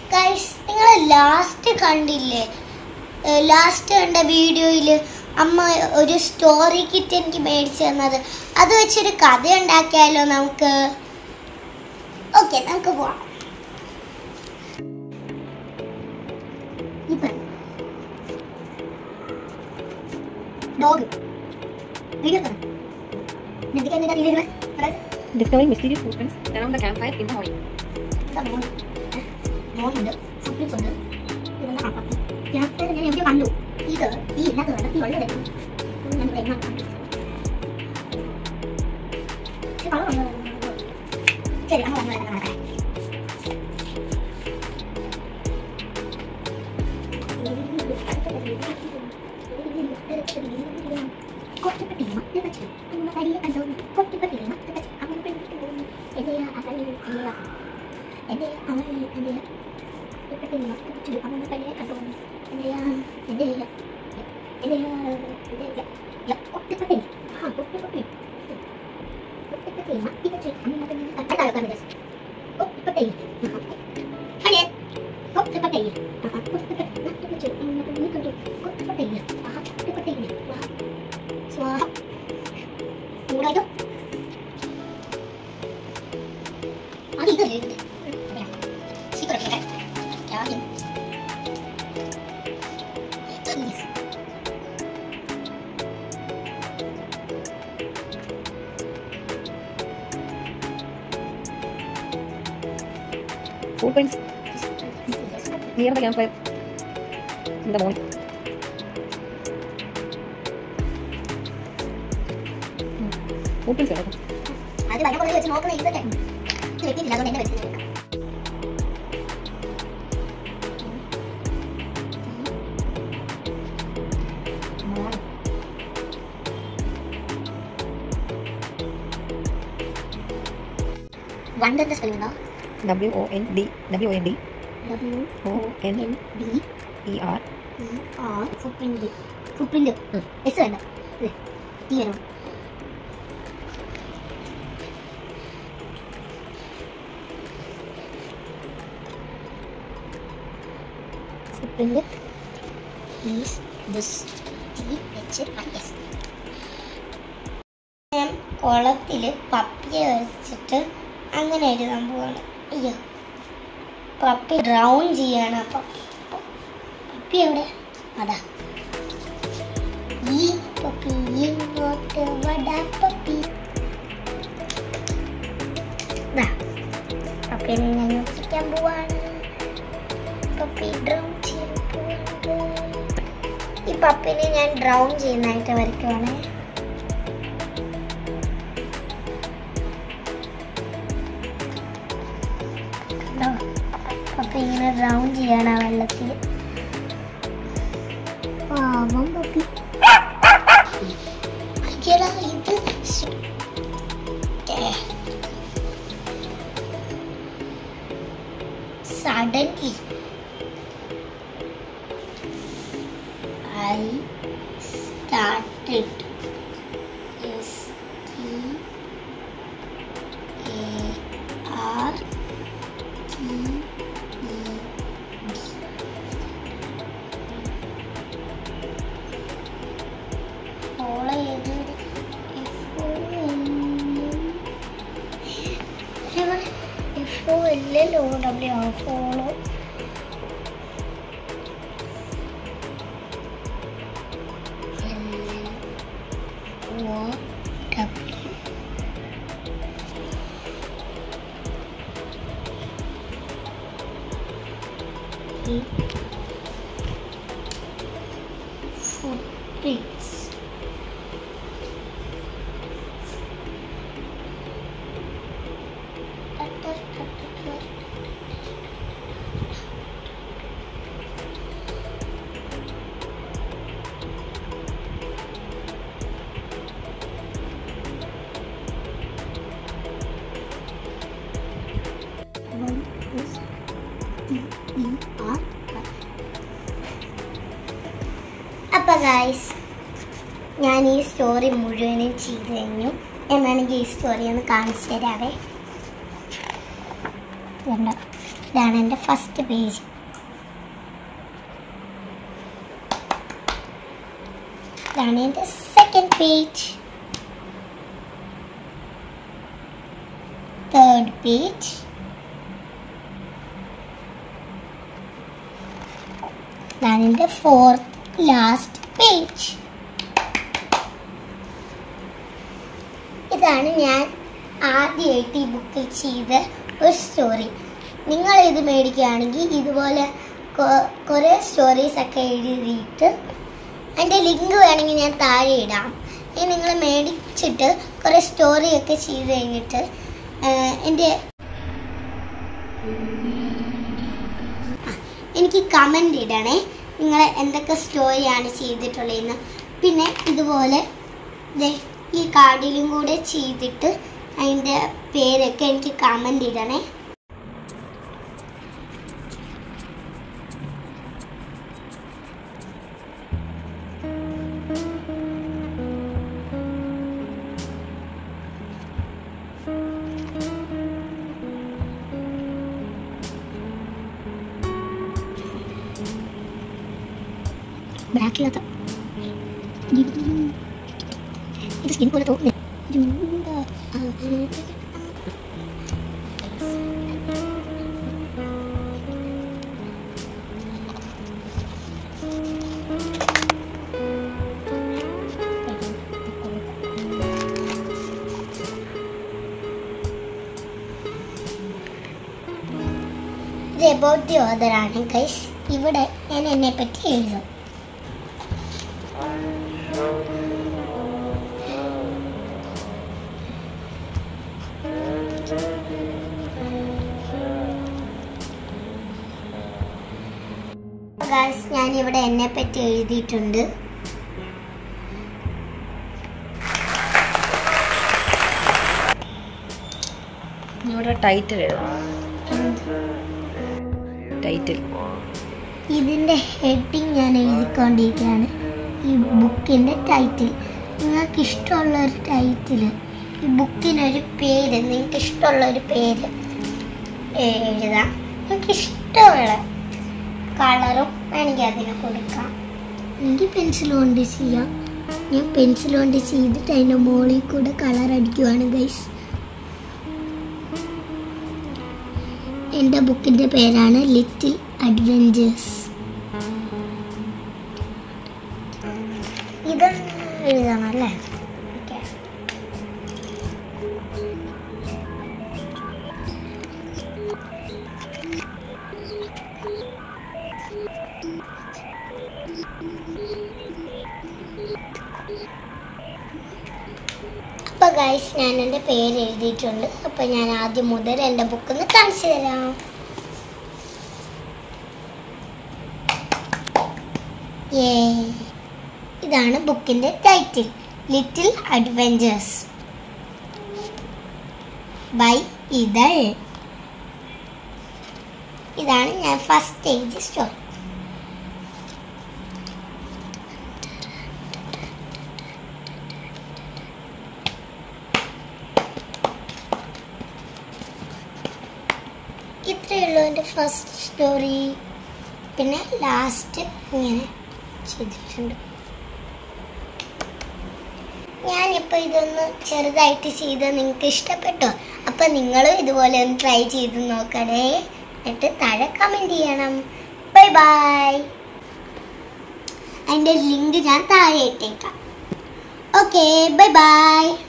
Guys നിങ്ങൾ last കണ്ടില്ലേ last കണ്ട വീഡിയോയിൽ അമ്മ ഒരു സ്റ്റോറി കിറ്റ് എനിക്ക് മേടിച്ചു തന്നത് അത് വെച്ചൊരു കഥ ഉണ്ടാക്കിയാലോ നമുക്ക് ഓക്കെ നമുക്ക് പോവാം ഇപ്പം ഡോഗ് വീഡിയോ എന്തൊക്കെയാണ് ഇതിനകത്ത് Discovering mysterious footprints around the campfire in the morning. മോനുണ്ട് ഫുഡ്സ് ഉണ്ട് ഇതൊന്നും അപ്പം ഞാൻ ഞാൻ എവിടെയോ കണ്ടു ഇത് ഈ ഇതിനകത്ത് വെള്ളത്തിൽ വെള്ളം എടുക്കും ഞാൻ ഇവിടെ എങ്ങനെ കണ്ടു പക്ഷെ കളർ ഒന്നും ശരി അങ്ങ് വന്നു വരുന്ന നടക്കാൻ സ്വാഹ കൂടാതെ അത് ഇത് ഇത് സീക്രട്ട് ആദ്യം Yes. Footprints near the campfire in the morning. Hmm. Footprints കിടക്കും. അത് വല്ല പോലെ വെച്ച് നോക്കുന്ന ഇരുന്നിട്ട് ഇത് വെട്ടിയില്ല അതുകൊണ്ട് എന്നെ വെച്ചിട്ട് വണ്ടറിന്റെ സ്പെല്ലിംഗ് എന്താ W O N D W O N D W O N N D E R E R footprint footprint ഉം. എസ് വേണ്ട ഇത് ടി വരണം footprint is this T H I S ഞാൻ കുളത്തില് പപ്പിയെ വെച്ചിട്ട് അങ്ങനെ എഴുതാൻ പോവാണ് അയ്യോ പപ്പി ഡ്രൗൺ ചെയ്യാണ് ആ പപ്പി പപ്പി എവിടെ അതാ ഈ പപ്പി ഇങ്ങോട്ട് വടാ പപ്പി ദാ, പപ്പീനെ ഞാൻ നോക്കിക്കാൻ പോവാണ് പപ്പി ഡ്രൗൺ ചെയ്യാൻ പോവാണ് ഈ പപ്പിനെ ഞാൻ ഡ്രൗൺ ചെയ്യുന്നതായിട്ട് വരയ്ക്കുവാണേ കണ്ടോ പപ്പി ഇങ്ങനെ ഡ്രൗൺ ചെയ്യാണ് ആ വെള്ളത്തിൽ പാവം പപ്പി അയ്യടാ ഇത് സ്- ഏ. suddenly I started S T A R T E D follow ചെയ്ത് F O L O W ആ follow O W footprints. One is T E R അപ്പൊ ഗായ്സ് ഞാൻ ഈ സ്റ്റോറി മുഴുവനും ചെയ്തു കഴിഞ്ഞു എന്നാണെങ്കിൽ ഈ സ്റ്റോറി ഒന്ന് കാണിച്ചു തരാവേ വേണ്ട ഇതാണ് എൻ്റെ ഫസ്റ്റ് പേജ് ഇതാണ് എൻ്റെ സെക്കൻഡ് പേജ് തേർഡ് പേജ് ഇതാണ് എൻ്റെ ഫോർത്ത് ലാസ്റ്റ് പേജ് ഇതാണ് ഞാൻ ആദ്യമായിട്ട് ഈ ബുക്കിൽ ചെയ്ത ഒരു സ്റ്റോറി നിങ്ങൾ ഇത് മേടിക്കുകയാണെങ്കിൽ ഇതുപോലെ കൊ- കുറേ സ്റ്റോറീസ് ഒക്കെ എഴുതിയിട്ട് അതിൻ്റെ ലിങ്ക് വേണമെങ്കിൽ ഞാൻ താഴെ ഇടാം ഇനി നിങ്ങൾ മേടിച്ചിട്ട് കുറേ സ്റ്റോറിയൊക്കെ ചെയ്ത് കഴിഞ്ഞിട്ട് ആ, എൻ്റെ ആ, എനിക്ക് കമൻ്റ് ഇടണേ നിങ്ങൾ എന്തൊക്കെ സ്റ്റോറിയാണ് ചെയ്തിട്ടുള്ളതെന്ന് പിന്നെ ഇതുപോലെ ദേ ഈ കാർഡിലും കൂടെ ചെയ്തിട്ട് അതിൻ്റെ പേരൊക്കെ എനിക്ക് കമൻ്റ് ഇടണേ ബ്ലാക്കില്ലാത്ത ഇത് സ്കിൻ പോലെ തോന്നുന്നു ഇത് എബൌട്ട് ദി ഓദറാണ് ഗൈസ് ഇവിടെ ഞാൻ എന്നെ പറ്റി എഴുതും ഗൈസ് ഞാൻ ഇവിടെ എന്നെ പറ്റി എഴുതിയിട്ടുണ്ട് ഇവിടെ ടൈറ്റിൽ എഴുതാം ടൈറ്റിൽ ഇതിൻ്റെ ഹെഡിങ് ഞാൻ എഴുതിക്കൊണ്ടിരിക്കുകയാണ് ഈ ബുക്കിൻ്റെ ടൈറ്റിൽ നിങ്ങൾക്ക് ഇഷ്ടമുള്ള ഒരു ടൈറ്റിൽ ഈ ബുക്കിനൊരു പേര് നിങ്ങൾക്ക് ഇഷ്ടമുള്ള ഒരു പേര് എഴുതാം നിങ്ങൾക്ക് ഇഷ്ടമുള്ള കളറും വേണമെങ്കിൽ അതിന് കൊടുക്കാം എനിക്ക് പെൻസിൽ കൊണ്ട് ചെയ്യാം ഞാൻ പെൻസിൽ കൊണ്ട് ചെയ്തിട്ട് അതിൻ്റെ മുകളിൽ കൂടെ കളർ അടിക്കുവാണ് ഗൈസ് എൻ്റെ ബുക്കിൻ്റെ പേരാണ് ലിറ്റിൽ അഡ്വഞ്ചേഴ്സ് ഇത് എഴുതണം അല്ലേ ഓക്കെ അപ്പോൾ ഗൈസ് ഞാൻ എൻ്റെ പേര് എഴുതിയിട്ടുണ്ട് അപ്പോൾ ഞാൻ ആദ്യം മുതൽ എൻ്റെ ബുക്കൊന്ന് കാണിച്ചു തരാം ഏ ഇതാണ് ബുക്കിൻ്റെ ടൈറ്റിൽ ലിറ്റിൽ അഡ്വഞ്ചേഴ്സ് ബൈ ഇതൾ ഇതാണ് ഞാൻ ഫസ്റ്റ് എഴുതിയ സ്റ്റോറി ഇത്രയേ ഉള്ളൂ എൻ്റെ ഫസ്റ്റ് സ്റ്റോറി പിന്നെ ലാസ്റ്റ് ഇങ്ങനെ ചെയ്തിട്ടുണ്ട് ഞാനിപ്പോൾ ഇതൊന്ന് ചെറുതായിട്ട് ചെയ്ത് നിങ്ങൾക്ക് ഇഷ്ടപ്പെട്ടോ അപ്പം നിങ്ങളും ഇതുപോലെ ഒന്ന് ട്രൈ ചെയ്ത് നോക്കണേ എന്നിട്ട് താഴെ കമൻറ്റ് ചെയ്യണം ബൈ ബൈ അതിൻ്റെ ലിങ്ക് ഞാൻ താഴെ ഇട്ടേക്കാം ഓക്കെ ബൈ ബൈ